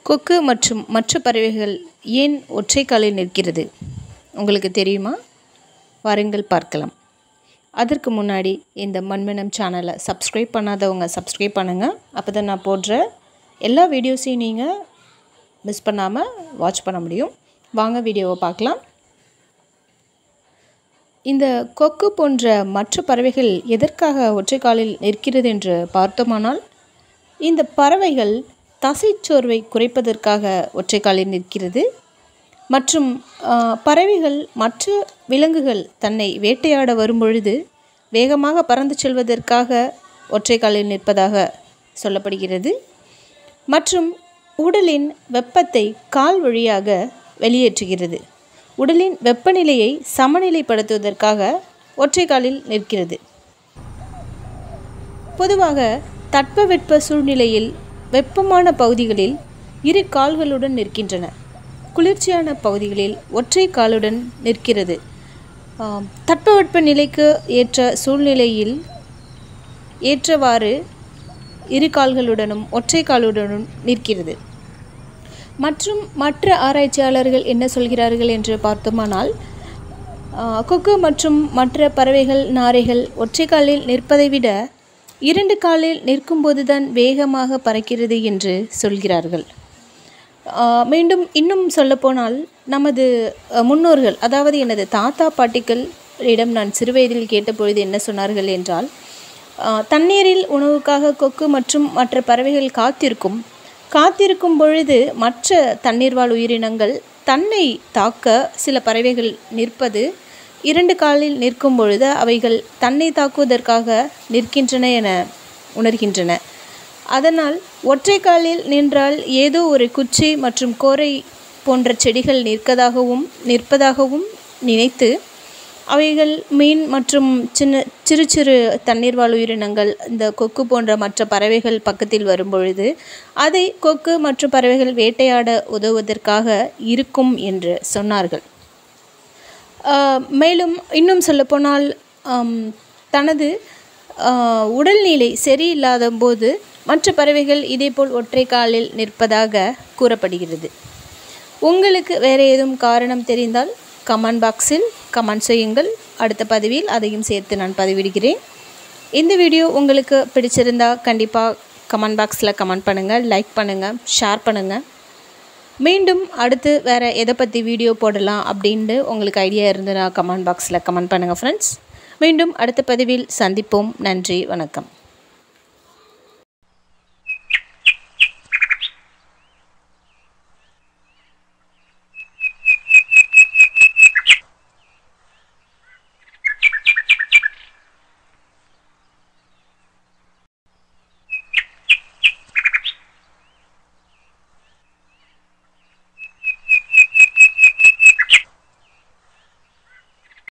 கொக்கு மற்றும் மற்ற பறவைகள் ஏன் ஒற்றை காலில் நிற்கிறது உங்களுக்கு தெரியுமா வாருங்கள் பார்க்கலாம் அதற்கு முன்னாடி இந்த மண்மனம் சேனலை சப்ஸ்கிரைப் பண்ணாதவங்க சப்ஸ்கிரைப் பண்ணுங்கள் அப்போ தான் நான் போடுற எல்லா வீடியோஸையும் நீங்கள் மிஸ் பண்ணாமல் வாட்ச் பண்ண முடியும் வாங்க வீடியோவை பார்க்கலாம் இந்த கொக்கு போன்ற மற்ற பறவைகள் எதற்காக ஒற்றை காலில் நிற்கிறது என்று பார்த்தோமானால் இந்த பறவைகள் தசைச்சோர்வை குறைப்பதற்காக ஒற்றை காலில் நிற்கிறது மற்றும் பறவைகள் மற்ற விலங்குகள் தன்னை வேட்டையாட வரும்பொழுது வேகமாக பறந்து செல்வதற்காக ஒற்றை காலில் நிற்பதாக சொல்லப்படுகிறது மற்றும் உடலின் வெப்பத்தை கால் வழியாக வெளியேற்றுகிறது உடலின் வெப்பநிலையை சமநிலைப்படுத்துவதற்காக ஒற்றை காலில் நிற்கிறது பொதுவாக தட்பவெட்ப சூழ்நிலையில் வெப்பமான பகுதிகளில் இரு கால்களுடன் நிற்கின்றன குளிர்ச்சியான பகுதிகளில் ஒற்றை காலுடன் நிற்கிறது தட்பவெட்ப நிலைக்கு ஏற்ற சூழ்நிலையில் ஏற்றவாறு இரு கால்களுடனும் ஒற்றை காலுடனும் நிற்கிறது மற்றும் மற்ற ஆராய்ச்சியாளர்கள் என்ன சொல்கிறார்கள் என்று பார்த்தோமானால் கொக்கு மற்றும் மற்ற பறவைகள் நாரைகள் ஒற்றை காலில் நிற்பதை விட இரண்டு காலில் நிற்கும்போது தான் வேகமாக பறக்கிறது என்று சொல்கிறார்கள் மீண்டும் இன்னும் சொல்லப்போனால் நமது முன்னோர்கள் அதாவது எனது தாத்தா பாட்டிகளிடம் நான் சிறுவயதில் கேட்டபொழுது என்ன சொன்னார்கள் என்றால் தண்ணீரில் உணவுக்காக கொக்கு மற்றும் மற்ற பறவைகள் காத்திருக்கும் காத்திருக்கும் பொழுது மற்ற தண்ணீர் வாழ் உயிரினங்கள் தன்னை தாக்க சில பறவைகள் நிற்பது இரண்டு காலில் நிற்கும் பொழுது அவைகள் தன்னை தாக்குவதற்காக நிற்கின்றன என உணர்கின்றன அதனால் ஒற்றை காலில் நின்றால் ஏதோ ஒரு குச்சி மற்றும் கோரை போன்ற செடிகள் நிற்கதாகவும் நிற்பதாகவும் நினைத்து அவைகள் மீன் மற்றும் சின்ன சிறு சிறு தண்ணீர் வாழ் உயிரினங்கள் இந்த கொக்கு போன்ற மற்ற பறவைகள் பக்கத்தில் வரும்பொழுது அதை கொக்கு மற்றும் பறவைகள் வேட்டையாட உதவுவதற்காக இருக்கும் என்று சொன்னார்கள் மேலும் இன்னும் சொல்லப்போனால் தனது உடல்நிலை சரியில்லாத போது மற்ற பறவைகள் இதேபோல் ஒற்றை காலில் நிற்பதாக கூறப்படுகிறது உங்களுக்கு வேறு ஏதும் காரணம் தெரிந்தால் கமெண்ட் பாக்ஸில் கமெண்ட் செய்யுங்கள் அடுத்த பதிவில் அதையும் சேர்த்து நான் பதிவிடுகிறேன் இந்த வீடியோ உங்களுக்கு பிடிச்சிருந்தால் கண்டிப்பாக கமெண்ட் பாக்ஸில் கமெண்ட் பண்ணுங்கள் லைக் பண்ணுங்கள் ஷேர் பண்ணுங்கள் மீண்டும் அடுத்து வேறு எதை பற்றி வீடியோ போடலாம் அப்படின்ட்டு உங்களுக்கு ஐடியா இருந்ததுன்னா கமெண்ட் பாக்ஸில் கமெண்ட் பண்ணுங்கள் ஃப்ரெண்ட்ஸ் மீண்டும் அடுத்த பதிவில் சந்திப்போம் நன்றி வணக்கம்